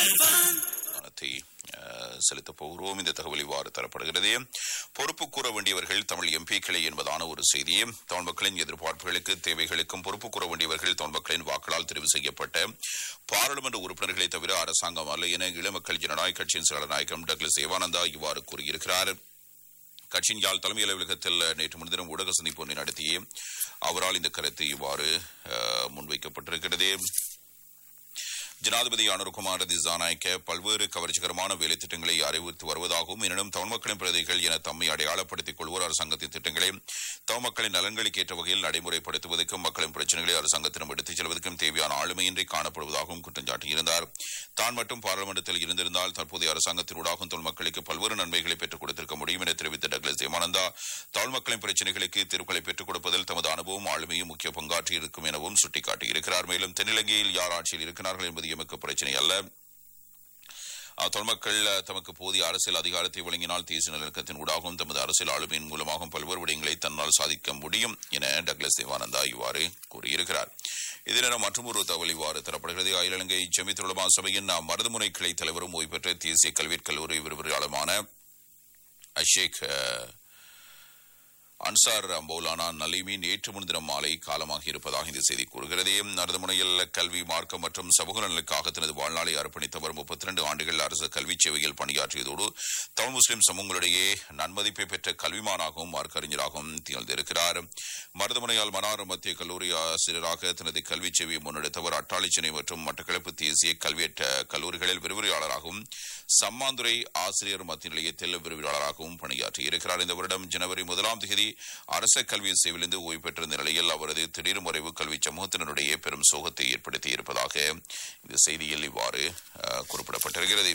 கவனத்தை அஹ், செலுத்தப் போகிறோம் இந்த தகவல் இவ்வாறு தரப்படுகிறது பொறுப்பு கூற வேண்டியவர்கள் தமிழ் எம்பிக்களே என்பதான ஒரு செய்தி தமிழ் மக்களின் எதிர்பார்ப்புகளுக்கு தேவைகளுக்கும் பொறுப்பு கூற வேண்டியவர்கள் தமிழ் மக்களின் வாக்களால் தெரிவு செய்யப்பட்ட பாராளுமன்ற உறுப்பினர்களை தவிர அரசாங்கம் அல்ல என இளமக்கள் ஜனநாயக கட்சியின் செயலாளர் நாயகம் டக்ளஸ் தேவானந்தா இவ்வாறு கூறியிருக்கிறார் கட்சியின் யாழ் தலைமை அலுவலகத்தில் நேற்று முன்தினம் ஊடக சந்திப்பு ஒன்றை நடத்திய அவரால் இந்த கருத்து இவ்வாறு அஹ், முன்வைக்கப்பட்டிருக்கிறது ஜனாதிபதி அனுர்குமார் திசாநாயக்க பல்வேறு கவர்ச்சிகரமான வேலை திட்டங்களை அறிவித்து வருவதாகவும் எனினும் தமிழ் மக்களின் பிரதிகள் என தம்மை அடையாளப்படுத்திக் கொள்வோர் அரசாங்கத்தின் திட்டங்களை தமிழ் மக்களின் நலன்களுக்கு ஏற்ற வகையில் நடைமுறைப்படுத்துவதற்கும் மக்களின் பிரச்சனைகளை அரசாங்கத்திடம் எடுத்துச் செல்வதற்கும் தேவையான ஆளுமையின்றி காணப்படுவதாகவும் குற்றம் சாட்டியிருந்தார் தான் மட்டும் பாராளுமன்றத்தில் இருந்திருந்தால் தற்போதைய அரசாங்கத்தினூடாகவும் தமிழ் மக்களுக்கு பல்வேறு நன்மைகளை பெற்றுக் கொடுத்திருக்க முடியும் என தெரிவித்த டக்ளஸ் தேவானந்தா தமிழ் மக்களின் பிரச்சனைகளுக்கு தீர்வுகளை பெற்றுக் கொடுப்பதில் தமது அனுபவம் ஆளுமையும் முக்கிய பங்காற்றி இருக்கும் எனவும் சுட்டிக்காட்டியிருக்கிறார் மேலும் தென்னிலங்கையில் யார் ஆட்சியில் இருக்கிறார்கள் என்பது எமக்கு பிரச்சனை அல்ல அஹ், தமிழ் மக்கள் அஹ், தமக்கு போதிய அரசியல் அதிகாரத்தை வழங்கினால் தேசிய நல்லிணக்கத்தின் ஊடாகவும் தமது அரசியல் ஆளுமையின் மூலமாகவும் பல்வேறு விடயங்களை தன்னால் சாதிக்க முடியும் என டக்ளஸ் தேவானந்தா இவ்வாறு கூறியிருக்கிறார் இதே நேரம் மற்றும் ஒரு தகவல் இவ்வாறு தரப்படுகிறது அகில இலங்கை ஜெமித்துலமா சபையின் அஹ், மருதுமுனை கிளை தலைவரும் ஓய்வு பெற்ற தேசிய கல்விக் கல்லூரி விரிவுரையாளருமான அஷேக் அஹ், அன்சார் மௌலானா நலீமி நேற்று முன்தினம் மாலை காலமாகி இருப்பதாக இந்த செய்தி கூறுகிறது நரதமுனையில் கல்வி மார்க்கம் மற்றும் சமூக நலனுக்காக தனது வாழ்நாளை அர்ப்பணித்தவர் முப்பத்தி ரெண்டு ஆண்டுகள் அரசு கல்வி சேவையில் பணியாற்றியதோடு தமிழ் முஸ்லிம் சமூகங்களிடையே நன்மதிப்பை பெற்ற கல்விமானாகவும் மார்க்கறிஞராகவும் திகழ்ந்திருக்கிறார் மருதமுனையால் மனார் மத்திய கல்லூரி ஆசிரியராக தனது கல்வி சேவையை முன்னெடுத்தவர் அட்டாளிச்சனை மற்றும் மட்டக்களப்பு தேசிய கல்வியற்ற கல்லூரிகளில் விரிவுரையாளராகவும் சம்மாந்துறை ஆசிரியர் மத்திய நிலையத்தில் விரிவுரையாளராகவும் பணியாற்றியிருக்கிறார் இந்த வருடம் ஜனவரி முதலாம் தேதி அரச கல்வி சேவையிலிருந்து ஓய்வு பெற்றிருந்த நிலையில் அவரது திடீர் மறைவு கல்வி சமூகத்தினரிடையே பெரும் சோகத்தை ஏற்படுத்தி இருப்பதாக இந்த செய்தியில் இவ்வாறு அஹ், குறிப்பிடப்பட்டிருக்கிறது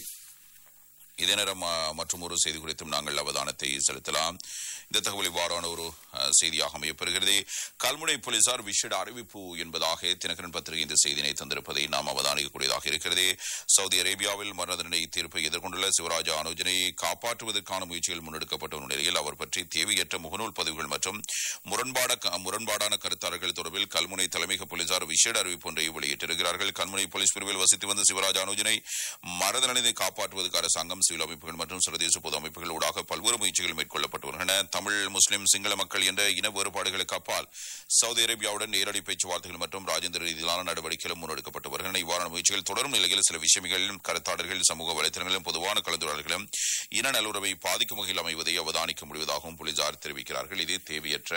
இதே நேரம் மற்றும் ஒரு செய்தி குறித்தும் நாங்கள் அவதானத்தை செலுத்தலாம் இந்த தகவல் இவ்வாறான ஒரு அஹ், செய்தியாக அமையப்பெறுகிறது கல்முனை போலீசார் விஷேட அறிவிப்பு என்பதாக தினகரன் பத்திரிகை இந்த செய்தியினை தந்திருப்பதை நாம் அவதானிக்கக்கூடியதாக இருக்கிறது சவுதி அரேபியாவில் மரண தண்டனை தீர்ப்பை எதிர்கொண்டுள்ள சிவராஜா அனுஜனை காப்பாற்றுவதற்கான முயற்சிகள் முன்னெடுக்கப்பட்ட ஒரு நிலையில் அவர் பற்றி தேவையற்ற முகநூல் பதிவுகள் மற்றும் முரண்பாட முரண்பாடான கருத்தாளர்கள் தொடர்பில் கல்முனை தலைமையக போலீசார் விஷேட அறிவிப்பு ஒன்றை வெளியிட்டிருக்கிறார்கள் கல்முனை போலீஸ் பிரிவில் வசித்து வந்த சிவராஜ் அனுஜனை மரதனனை காப்பாற்றுவதற்கு அரசாங்கம் சிவில் அமைப்புகள் மற்றும் சர்வதேச பொது அமைப்புகள் ஊடாக பல்வேறு முயற்சிகள் மேற்கொள்ளப்பட்டு வருகின்றன தமிழ் முஸ்லிம் சிங்கள மக்கள் என்ற இன வேறுபாடுகளுக்கு அப்பால் சவுதி அரேபியாவுடன் நேரடி பேச்சுவார்த்தைகள் மற்றும் ராஜேந்திர ரீதியிலான நடவடிக்கைகளும் முன்னெடுக்கப்பட்டு வருகின்றன இவ்வாறான முயற்சிகள் தொடரும் நிலையில் சில விஷயங்களிலும் கருத்தாளர்கள் சமூக வலைத்தளங்களிலும் பொதுவான கலந்துரையாடல்களும் இன நல்லுறவை பாதிக்கும் வகையில் அமைவதை அவதானிக்க முடிவதாகவும் போலீசார் தெரிவிக்கிறார்கள் இது தேவையற்ற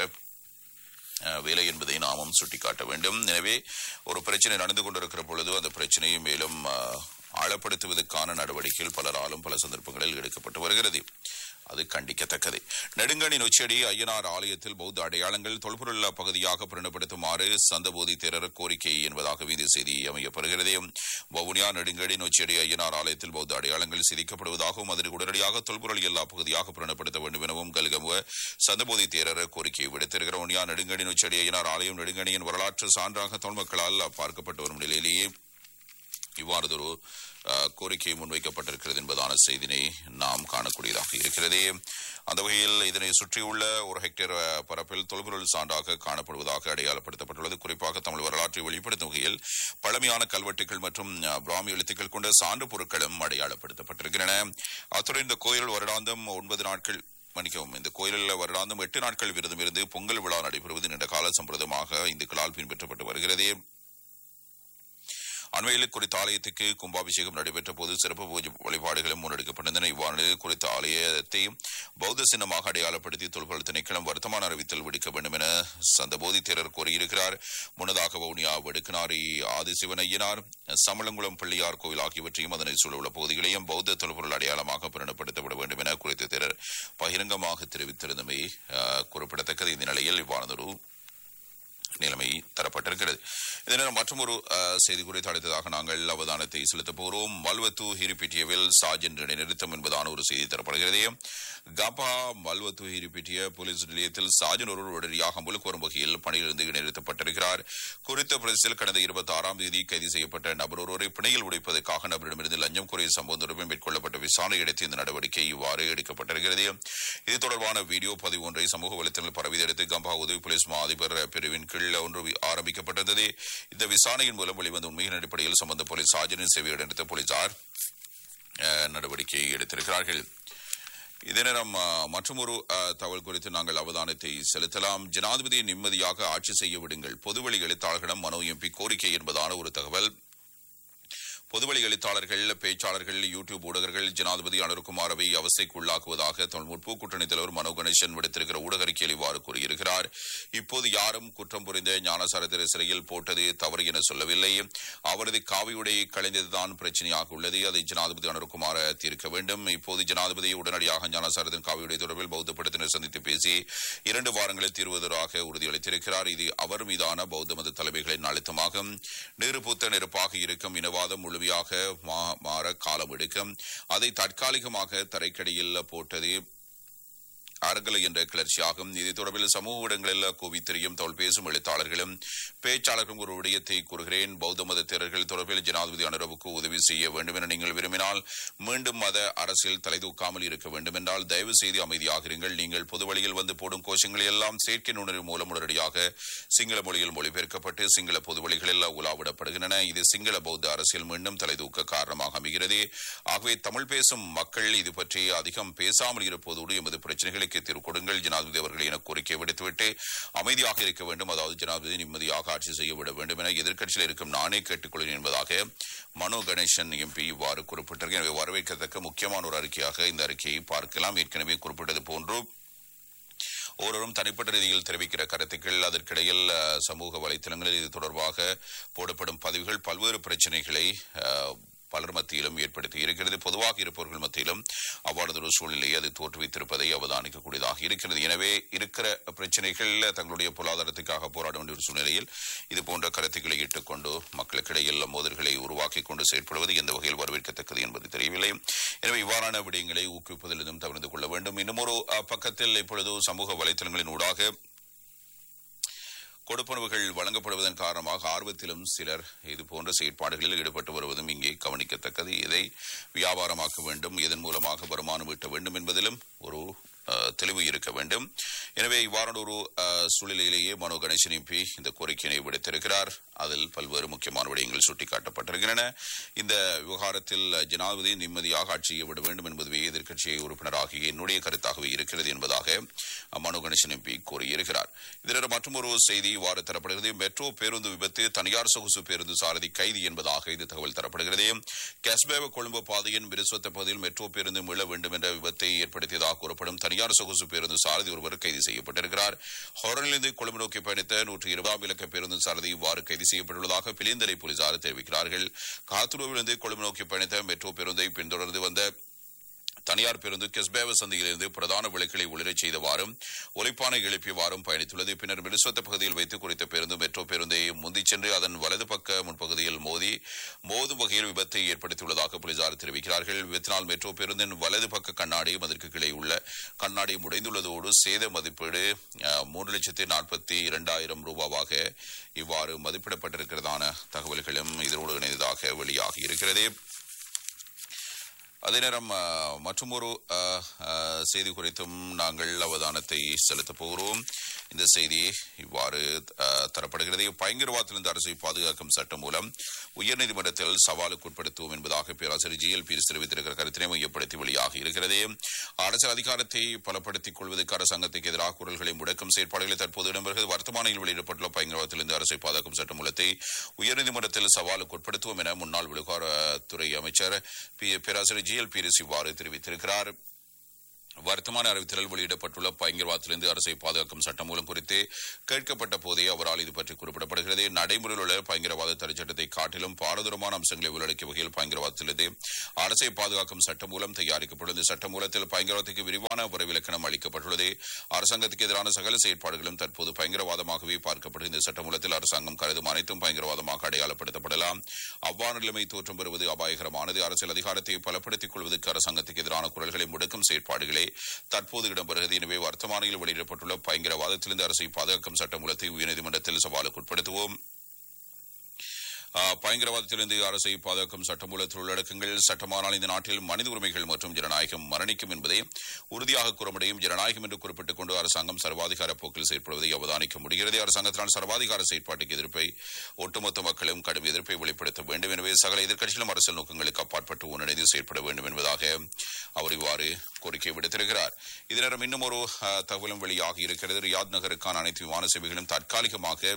அஹ், வேலை என்பதை நாமும் சுட்டிக்காட்ட வேண்டும் எனவே ஒரு பிரச்சனை நடந்து கொண்டிருக்கிற பொழுது அந்த பிரச்சனையை மேலும் அஹ், ஆழப்படுத்துவதற்கான நடவடிக்கைகள் பலராலும் பல சந்தர்ப்பங்களில் எடுக்கப்பட்டு வருகிறது அது கண்டிக்கத்தக்கது நெடுங்கணி நொச்சடி ஐயனார் ஆலயத்தில் பௌத்த அடையாளங்கள் தொல்பொருள் பகுதியாக பிரணப்படுத்துமாறு சந்தபோதி தேரர் கோரிக்கை என்பதாக இந்த செய்தி அமையப்படுகிறது வவுனியா நெடுங்கடி நொச்சடி ஐயனார் ஆலயத்தில் பௌத்த அடையாளங்கள் சிதைக்கப்படுவதாகவும் அதனை உடனடியாக தொல்பொருள் எல்லா பகுதியாக பிரணப்படுத்த வேண்டும் எனவும் கல்கமுவ சந்தபோதி தேரர் கோரிக்கை விடுத்திருக்கிற வவுனியா நெடுங்கடி நொச்சடி ஐயனார் ஆலயம் நெடுங்கணியின் வரலாற்று சான்றாக தமிழ் மக்களால் பார்க்கப்பட்டு வரும் நிலையிலேயே இவ்வாறு ஒரு அஹ், கோரிக்கை முன்வைக்கப்பட்டிருக்கிறது என்பதான செய்தினை நாம் காணக்கூடியதாக இருக்கிறது அந்த வகையில் இதனை சுற்றியுள்ள ஒரு ஹெக்டேர் அஹ், பரப்பில் தொல்பொருள் சான்றாக காணப்படுவதாக அடையாளப்படுத்தப்பட்டுள்ளது குறிப்பாக தமிழ் வரலாற்றை வெளிப்படுத்தும் வகையில் பழமையான கல்வெட்டுகள் மற்றும் அஹ், பிராமி எழுத்துக்கள் கொண்ட சான்று பொருட்களும் அடையாளப்படுத்தப்பட்டிருக்கின்றன அத்துடன் இந்த கோயில் வருடாந்தம் ஒன்பது நாட்கள் மன்னிக்கவும் இந்த கோயிலில் வருடாந்தம் எட்டு நாட்கள் விரதம் இருந்து பொங்கல் விழா நடைபெறுவது நீண்டகால சம்பிரதமாக இந்துக்களால் பின்பற்றப்பட்டு வருகிறது அண்மையில் குறித்த ஆலயத்துக்கு கும்பாபிஷேகம் நடைபெற்ற போது சிறப்பு பூஜை வழிபாடுகளும் முன்னெடுக்கப்பட்டிருந்தன இவ்வாறு நிலையில் குறித்த ஆலயத்தை பௌத்த சின்னமாக அடையாளப்படுத்தி தொல்பொருள் திணைக்களம் வர்த்தமான அறிவித்தல் விடுக்க வேண்டும் என சந்தபோதி தேரர் கோரியிருக்கிறார் முன்னதாக வவுனியா வெடுக்கனாரி ஆதிசிவன் ஐயனார் சமளங்குளம் பிள்ளையார் கோயில் ஆகியவற்றையும் அதனை சூழவுள்ள பகுதிகளையும் பௌத்த தொல்பொருள் அடையாளமாக பிரணப்படுத்தப்பட வேண்டும் என குறித்த தேரர் பகிரங்கமாக தெரிவித்திருந்தமை அஹ், குறிப்பிடத்தக்கது இந்த நிலையில் இவ்வாறதொரு நிலைமை தரப்பட்டிருக்கிறது இதே நேரம் மற்றொரு அஹ், செய்தி குறித்து அடுத்ததாக நாங்கள் அவதானத்தை செலுத்தப் போகிறோம் மல்வத்து ஹிரிப்பிட்டியவில் சாஜன் நிறுத்தம் என்பதான ஒரு செய்தி தரப்படுகிறது கபா மல்வத்து ஹிரிப்பிட்டிய போலீஸ் நிலையத்தில் சாஜன் ஒருவர் உடனடியாக அமுலுக்கு வரும் வகையில் பணியிலிருந்து இடைநிறுத்தப்பட்டிருக்கிறார் குறித்த பிரதேசத்தில் கடந்த இருபத்தி ஆறாம் தேதி கைது செய்யப்பட்ட நபர் ஒருவரை பிணையில் உடைப்பதற்காக நபரிடமிருந்து லஞ்சம் கோரிய சம்பவம் தொடர்பில் மேற்கொள்ளப்பட்ட விசாரணை எடுத்து இந்த நடவடிக்கை இவ்வாறு எடுக்கப்பட்டிருக்கிறது இது தொடர்பான வீடியோ பதிவு ஒன்றை சமூக வலைத்தளத்தில் பரவியதடுத்து கம்பா உதவி போலீஸ் மா அதிபர் பிரிவின் கீழ் ஒன்று வி- ஆரம்பிக்கப்பட்டிருந்தது இந்த விசாரணையின் மூலம் வெளிவந்த உண்மையின் அடிப்படையில் சம்பந்த போலீஸ் சாஜனின் சேவையை எடுத்த போலீசார் நடவடிக்கையை எடுத்திருக்கிறார்கள் இதே நேரம் மற்றொரு தகவல் குறித்து நாங்கள் அவதானத்தை செலுத்தலாம் ஜனாதிபதியை நிம்மதியாக ஆட்சி செய்ய விடுங்கள் பொதுவெளி எழுத்தாளர்களிடம் மனோ எம்பி கோரிக்கை என்பதான ஒரு தகவல் பொதுவெளி எழுத்தாளர்கள் பேச்சாளர்கள் யூடியூப் ஊடகர்கள் ஜனாதிபதி அனுர்குமாரவை அவஸ்தைக்கு உள்ளாக்குவதாக தமிழ் முற்போக்கு கூட்டணி தலைவர் மனோ கணேசன் விடுத்திருக்கிற ஊடக அறிக்கையில் இவ்வாறு கூறியிருக்கிறார் இப்போது யாரும் குற்றம் புரிந்த ஞானசாரத்திர சிறையில் போட்டது தவறு என சொல்லவில்லை அவரது காவியுடையை கலைந்ததுதான் பிரச்சனையாக உள்ளது அதை ஜனாதிபதி அனுர்குமார தீர்க்க வேண்டும் இப்போது ஜனாதிபதி உடனடியாக ஞானசாரத்தின் காவியுடை தொடர்பில் பௌத்த படத்தினர் சந்தித்து பேசி இரண்டு வாரங்களில் தீர்வதாக உறுதியளித்திருக்கிறார் இது அவர் மீதான பௌத்த மத தலைமைகளின் அழுத்தமாகும் நெருப்புத்த நெருப்பாக இருக்கும் இனவாதம் முழு முழுமையாக மாற காலம் எடுக்கும் அதை தற்காலிகமாக தரைக்கடியில் போட்டது அறகலை என்ற கிளர்ச்சியாகும் இது தொடர்பில் சமூக இடங்களில் குவித்திரியும் தோல் பேசும் எழுத்தாளர்களும் பேச்சாளர்களும் ஒரு விடயத்தை கூறுகிறேன் பௌத்த மத தேரர்கள் தொடர்பில் ஜனாதிபதி அனுரவுக்கு உதவி செய்ய வேண்டும் என நீங்கள் விரும்பினால் மீண்டும் மத அரசியல் தலைதூக்காமல் இருக்க வேண்டும் என்றால் தயவு செய்து அமைதியாக இருங்கள் நீங்கள் பொது வழியில் வந்து போடும் கோஷங்களை எல்லாம் செயற்கை நுண்ணறிவு மூலம் உடனடியாக சிங்கள மொழியில் மொழிபெயர்க்கப்பட்டு சிங்கள பொது வழிகளில் உலாவிடப்படுகின்றன இது சிங்கள பௌத்த அரசியல் மீண்டும் தலைதூக்க காரணமாக அமைகிறது ஆகவே தமிழ் பேசும் மக்கள் இது பற்றி அதிகம் பேசாமல் இருப்பதோடு எமது பிரச்சனைகளை கோரிக்கை தீர்வு கொடுங்கள் ஜனாதிபதி அவர்கள் என கோரிக்கை விடுத்துவிட்டு அமைதியாக இருக்க வேண்டும் அதாவது ஜனாதிபதி நிம்மதியாக ஆட்சி செய்ய விட வேண்டும் என எதிர்க்கட்சியில் இருக்கும் நானே கேட்டுக்கொள்கிறேன் என்பதாக மனோ கணேசன் எம்பி இவ்வாறு குறிப்பிட்டிருக்கிறார் எனவே வரவேற்கத்தக்க முக்கியமான ஒரு அறிக்கையாக இந்த அறிக்கையை பார்க்கலாம் ஏற்கனவே குறிப்பிட்டது போன்று ஒருவரும் தனிப்பட்ட ரீதியில் தெரிவிக்கிற கருத்துக்கள் அதற்கிடையில் சமூக வலைத்தளங்களில் இது தொடர்பாக போடப்படும் பதிவுகள் பல்வேறு பிரச்சனைகளை பலர் மத்தியிலும் ஏற்படுத்தி இருக்கிறது பொதுவாக இருப்பவர்கள் மத்தியிலும் அவ்வாறு ஒரு சூழ்நிலையை அது தோற்றுவித்திருப்பதை அவதானிக்கக்கூடியதாக இருக்கிறது எனவே இருக்கிற பிரச்சனைகள் தங்களுடைய பொருளாதாரத்துக்காக போராட வேண்டிய ஒரு சூழ்நிலையில் இது போன்ற கருத்துக்களை இட்டுக்கொண்டு மக்களுக்கிடையில் மோதல்களை உருவாக்கிக் கொண்டு செயற்படுவது எந்த வகையில் வரவேற்கத்தக்கது என்பது தெரியவில்லை எனவே இவ்வாறான விடயங்களை ஊக்குவிப்பதிலிருந்தும் தவிர்த்து கொள்ள வேண்டும் இன்னும் ஒரு பக்கத்தில் இப்பொழுது சமூக வலைத்தளங்களின் ஊடாக கொடுப்பனவுகள் வழங்கப்படுவதன் காரணமாக ஆர்வத்திலும் சிலர் இது போன்ற செயற்பாடுகளில் ஈடுபட்டு வருவதும் இங்கே கவனிக்கத்தக்கது இதை வியாபாரமாக்க வேண்டும் இதன் மூலமாக வருமானம் ஈட்ட வேண்டும் என்பதிலும் ஒரு தெளிவு இருக்க வேண்டும் எனவே இவ்வாறான ஒரு சூழ்நிலையிலேயே மனோ கணேசன் எம்பி இந்த கோரிக்கையினை விடுத்திருக்கிறார் அதில் பல்வேறு முக்கியமான விடயங்கள் சுட்டிக்காட்டப்பட்டிருக்கின்றன இந்த விவகாரத்தில் ஜனாதிபதி நிம்மதியாக ஆட்சி செய்ய விட வேண்டும் என்பதுவே எதிர்க்கட்சியை உறுப்பினராகிய என்னுடைய கருத்தாகவே இருக்கிறது என்பதாக மனோ கணேசன் எம்பி கூறியிருக்கிறார் இதர மற்றொரு செய்தி இவ்வாறு தரப்படுகிறது மெட்ரோ பேருந்து விபத்து தனியார் சொகுசு பேருந்து சாரதி கைது என்பதாக இது தகவல் தரப்படுகிறது கஸ்பேவ கொழும்பு பாதையின் மிருசுவத்த பகுதியில் மெட்ரோ பேருந்து மீள வேண்டும் என்ற விபத்தை ஏற்படுத்தியதாக கூறப்படும் தனியார் சொகுசு பேருந்து சாரதி ஒருவர் கைது செய்யப்பட்டிருக்கிறார் ஹொரனிலிருந்து கொழும்பு நோக்கி பயணித்த நூற்றி இருபதாம் இலக்க பேருந்து சாரதி இவ்வாறு கைது செய்யப்பட்டுள்ளதாக பிலிந்தரை போலீசார் தெரிவிக்கிறார்கள் காத்துருவிலிருந்து கொழும்பு நோக்கி பயணித்த மெட்ரோ பேருந்தை பின்தொடர்ந்து வந்த தனியார் பேருந்து கெஸ்பேவ சந்தையிலிருந்து பிரதான விளக்குகளை ஒளிரச் செய்தவாறும் ஒலிப்பானை எழுப்பியவாறும் பயணித்துள்ளது பின்னர் மிருசுவத்த பகுதியில் வைத்து குறித்த பேருந்து மெட்ரோ பேருந்தை முந்திச் சென்று அதன் வலது பக்க முன்பகுதியில் மோதி மோதும் வகையில் விபத்தை ஏற்படுத்தியுள்ளதாக போலீசார் தெரிவிக்கிறார்கள் விபத்தினால் மெட்ரோ பேருந்தின் வலது பக்க கண்ணாடியும் அதற்கு கீழே உள்ள கண்ணாடியும் உடைந்துள்ளதோடு சேத மதிப்பீடு மூன்று லட்சத்தி நாற்பத்தி இரண்டாயிரம் ரூபாவாக இவ்வாறு மதிப்பிடப்பட்டிருக்கிறதான தகவல்களும் இதனோடு இணைந்ததாக வெளியாகி இருக்கிறது அதே நேரம் மற்றொரு செய்தி குறித்தும் நாங்கள் அவதானத்தை செலுத்தப் போகிறோம் இந்த செய்தி இவ்வாறு தரப்படுகிறது பயங்கரவாதத்திலிருந்து அரசை பாதுகாக்கும் சட்டம் மூலம் உயர்நீதிமன்றத்தில் சவாலுக்கு உட்படுத்துவோம் என்பதாக பேராசிரியர் ஜி எல் பீரிஸ் தெரிவித்திருக்கிற கருத்தினை மையப்படுத்தி வெளியாகி இருக்கிறது அரசியல் அதிகாரத்தை பலப்படுத்திக் கொள்வதற்கு அரசாங்கத்துக்கு எதிராக குரல்களை முடக்கும் செயற்பாடுகளை தற்போது இடம்பெறுகிறது வர்த்தமானியில் வெளியிடப்பட்டுள்ள பயங்கரவாதத்திலிருந்து அரசை பாதுகாக்கும் சட்ட மூலத்தை உயர்நீதிமன்றத்தில் சவாலுக்கு உட்படுத்துவோம் என முன்னாள் விவகாரத்துறை அமைச்சர் பேராசிரியர் ஜி எல் பீரிஸ் இவ்வாறு தெரிவித்திருக்கிறார் வர்த்தமான அறிவித்தலில் வெளியிடப்பட்டுள்ள பயங்கரவாதத்திலிருந்து அரசை பாதுகாக்கும் சட்டம் மூலம் குறித்து கேட்கப்பட்ட போதே அவரால் இது பற்றி குறிப்பிடப்படுகிறது நடைமுறையில் உள்ள பயங்கரவாத தடை சட்டத்தை காட்டிலும் பாரதூரமான அம்சங்களை உள்ளடக்கிய வகையில் பயங்கரவாதத்திலிருந்து அரசை பாதுகாக்கும் சட்டம் மூலம் தயாரிக்கப்பட்டுள்ளது சட்ட மூலத்தில் பயங்கரவாதத்துக்கு விரிவான வரவிலக்கணம் அளிக்கப்பட்டுள்ளது அரசாங்கத்துக்கு எதிரான சகல செயற்பாடுகளும் தற்போது பயங்கரவாதமாகவே பார்க்கப்படும் இந்த சட்ட மூலத்தில் அரசாங்கம் கருதும் அனைத்தும் பயங்கரவாதமாக அடையாளப்படுத்தப்படலாம் அவ்வாறு நிலைமை தோற்றம் பெறுவது அபாயகரமானது அரசியல் அதிகாரத்தை பலப்படுத்திக் கொள்வதற்கு அரசாங்கத்துக்கு எதிரான குரல்களை முடக்கும் செயற்பாடுகளை தற்போது இடம்பெறுகிறது எனவே வர்த்தமானியில் வெளியிடப்பட்டுள்ள பயங்கரவாதத்திலிருந்து அரசை பாதுகாக்கும் சட்ட மூலத்தை உயர்நீதிமன்றத்தில் சவாலுக்கு உட்படுத்துவோம் ஆஹ், பயங்கரவாதத்திலிருந்து அரசை பாதுகாக்கும் சட்டமூலத்தில் உள்ளடக்கங்கள் சட்டமானால் இந்த நாட்டில் மனித உரிமைகள் மற்றும் ஜனநாயகம் மரணிக்கும் என்பதை உறுதியாக கூற முடியும் ஜனநாயகம் என்று குறிப்பிட்டுக் கொண்டு அரசாங்கம் சர்வாதிகார போக்கில் செயற்படுவதை அவதானிக்க முடிகிறது அரசாங்கத்தினால் சர்வாதிகார செயற்பாட்டுக்கு எதிர்ப்பை ஒட்டுமொத்த மக்களும் கடும் எதிர்ப்பை வெளிப்படுத்த வேண்டும் எனவே சகல எதிர்க்கட்சிகளும் அரசியல் நோக்கங்களுக்கு அப்பாற்பட்டு ஒன்றிணைந்து செயற்பட வேண்டும் என்பதாக அவர் இவ்வாறு கோரிக்கை விடுத்திருக்கிறார் இதே நேரம் இன்னும் ஒரு ஆஹ், தகவலும் வெளியாகி இருக்கிறது ரியாத் நகருக்கான அனைத்து விமான சேவைகளும் தற்காலிகமாக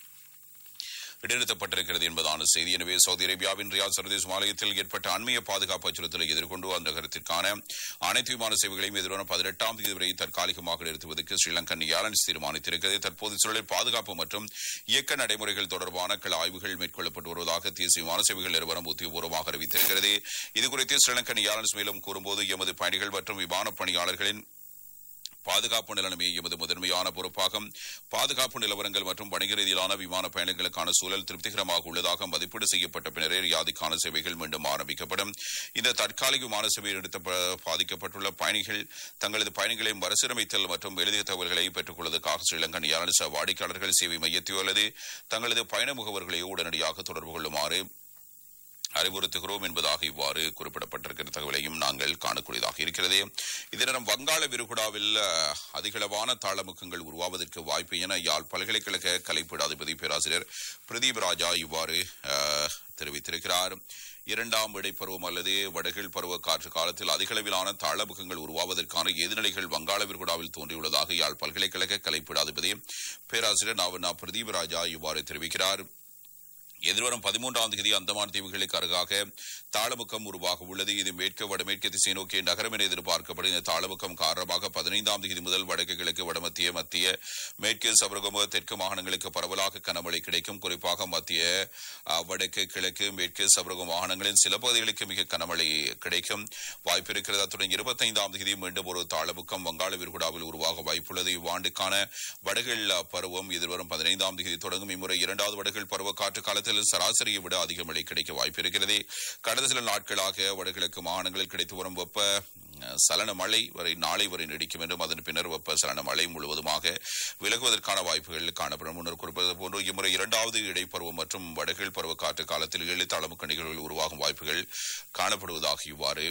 இடைநிறுத்தப்பட்டிருக்கிறது என்பதான செய்தி எனவே சவுதி அரேபியாவின் ரியாத் சர்வதேச ஆலயத்தில் ஏற்பட்ட அண்மைய பாதுகாப்பு அச்சுறுத்தலை எதிர்கொண்டு அந்த நகரத்திற்கான அனைத்து விமான சேவைகளையும் எதிர்வரும் பதினெட்டாம் தேதி வரை தற்காலிகமாக நிறுத்துவதற்கு ஸ்ரீலங்கன் ஏர்லைன்ஸ் தீர்மானித்திருக்கிறது தற்போது சூழலில் பாதுகாப்பு மற்றும் இயக்க நடைமுறைகள் தொடர்பான கள ஆய்வுகள் மேற்கொள்ளப்பட்டு வருவதாக தேசிய விமான சேவைகள் நிறுவனம் உத்தியோகபூர்வமாக அறிவித்திருக்கிறது இதுகுறித்து ஸ்ரீலங்கன் ஏர்லைன்ஸ் மேலும் கூறும்போது எமது பயணிகள் மற்றும் விமான பணியாளர்களின் பாதுகாப்பு நிலைமை எமது முதன்மையான பொறுப்பாகும் பாதுகாப்பு நிலவரங்கள் மற்றும் வணிக ரீதியிலான விமான பயணங்களுக்கான சூழல் திருப்திகரமாக உள்ளதாக மதிப்பீடு செய்யப்பட்ட பின்னரே ரியாதிக்கான சேவைகள் மீண்டும் ஆரம்பிக்கப்படும் இந்த தற்காலிக விமான சேவை நிறுத்த பாதிக்கப்பட்டுள்ள பயணிகள் தங்களது பயணிகளை மறுசீரமைத்தல் மற்றும் எழுதிய தகவல்களை பெற்றுக் கொள்வதற்காக ஸ்ரீலங்கன் ஏர்லைன்ஸ் வாடிக்கையாளர்கள் சேவை மையத்தையோ அல்லது தங்களது பயண முகவர்களையோ உடனடியாக தொடர்பு கொள்ளுமாறு அறிவுறுத்துகிறோம் என்பதாக இவ்வாறு குறிப்பிடப்பட்டிருக்கிற தகவலையும் நாங்கள் காணக்கூடியதாக இருக்கிறது இதே நேரம் வங்காள விரிகுடாவில் அஹ், அதிகளவான தாளமுக்கங்கள் உருவாவதற்கு வாய்ப்பு என யாழ் பல்கலைக்கழக கலைப்பீடு அதிபதி பேராசிரியர் பிரதீப் ராஜா இவ்வாறு அஹ், தெரிவித்திருக்கிறார் இரண்டாம் இடைப்பருவம் அல்லது வடகிழ் பருவ காற்று காலத்தில் அதிகளவிலான தாளமுகங்கள் உருவாவதற்கான எதிர்நிலைகள் வங்காள விரிகுடாவில் தோன்றியுள்ளதாக யாழ் பல்கலைக்கழக கலைப்பீடு அதிபதி பேராசிரியர் நாவண்ணா பிரதீப் ராஜா இவ்வாறு தெரிவிக்கிறார் எதிர்வரும் பதிமூன்றாம் தேதி அந்தமான் தீவுகளுக்கு அருகாக தாளமுக்கம் உருவாக உள்ளது இது மேற்கு வடமேற்கு திசை நோக்கிய நகரம் என எதிர்பார்க்கப்படும் இந்த தாளமுக்கம் காரணமாக பதினைந்தாம் தேதி முதல் வடக்கு கிழக்கு வடமத்திய மத்திய மேற்கு சபரகம தெற்கு மாகாணங்களுக்கு பரவலாக கனமழை கிடைக்கும் குறிப்பாக மத்திய அஹ், வடக்கு கிழக்கு மேற்கு சபரக மாகாணங்களின் சில பகுதிகளுக்கு மிக கனமழை கிடைக்கும் வாய்ப்பு இருக்கிறது அத்துடன் இருபத்தைந்தாம் தேதி மீண்டும் ஒரு தாளமுக்கம் வங்காள விரிகுடாவில் உருவாக வாய்ப்புள்ளது இவ்வாண்டுக்கான வடகிழ் பருவம் எதிர்வரும் பதினைந்தாம் தேதி தொடங்கும் இம்முறை இரண்டாவது வடகிழ் பருவ காற்று காலத்தில் சராசரியை விட அதிக மழை கிடைக்க வாய்ப்பு இருக்கிறது கடந்த சில நாட்களாக வடகிழக்கு மாகாணங்களில் கிடைத்து வரும் வெப்ப அஹ், சலன மழை வரை நாளை வரை நீடிக்கும் என்றும் அதன் பின்னர் வெப்ப சலன மழை முழுவதுமாக விலகுவதற்கான வாய்ப்புகள் காணப்படும் முன்னர் குறிப்பிட்டது போன்று இம்முறை இரண்டாவது இடைப்பருவம் மற்றும் வடகிழ் பருவ காற்று காலத்தில் ஏழு தளமுக்க நிகழ்வுகள் உருவாகும் வாய்ப்புகள் காணப்படுவதாக இவ்வாறு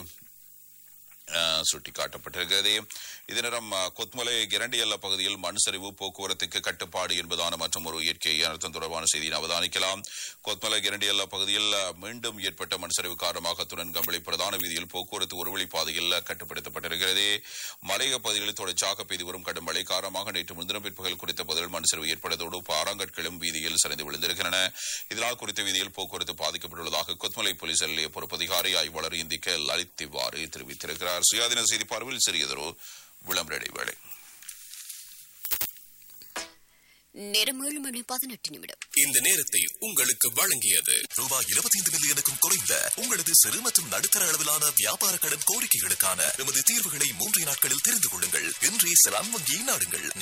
அஹ், சுட்டிக்காட்டப்பட்டிருக்கிறது இதே நேரம் அஹ், கொத்மலை கிரண்டியல்ல பகுதியில் மண் சரிவு போக்குவரத்துக்கு கட்டுப்பாடு என்பதான மற்றும் ஒரு இயற்கை அனர்த்தம் தொடர்பான செய்தியை அவதானிக்கலாம் கொத்மலை கிரண்டியல்ல பகுதியில் அஹ், மீண்டும் ஏற்பட்ட மண் சரிவு காரணமாக துணன் கம்பளி பிரதான வீதியில் போக்குவரத்து ஒரு வழிப்பாதையில் கட்டுப்படுத்தப்பட்டிருக்கிறது மலையக பகுதிகளில் தொடர்ச்சியாக பெய்து வரும் கடும் மழை காரணமாக நேற்று முன்தினம் பிற்பகல் குறித்த பகுதியில் மண் சரிவு ஏற்பட்டதோடு பாறாங்கற்களும் வீதியில் சரிந்து விழுந்திருக்கின்றன இதனால் குறித்த வீதியில் போக்குவரத்து பாதிக்கப்பட்டுள்ளதாக கொத்மலை போலீஸ் நிலைய பொறுப்பதிகாரி ஆய்வாளர் இந்திக்க லலித் இவ்வாறு தெரிவித்திருக்கிறார் சுயாதீன செய்தி பார்வையில் சிறியதொரு விளம்பர இடைவேளை நேரம் ஏழு மணி பதினெட்டு நிமிடம் இந்த நேரத்தை உங்களுக்கு வழங்கியது ரூபாய் 25 மில்லியனுக்கும் குறைந்த உங்களது சிறு மற்றும் நடுத்தர அளவிலான வியாபார கடன் கோரிக்கைகளுக்கான எமது தீர்வுகளை மூன்று நாட்களில் தெரிந்து கொள்ளுங்கள் இன்றே செலான் வங்கியை நாடுங்கள்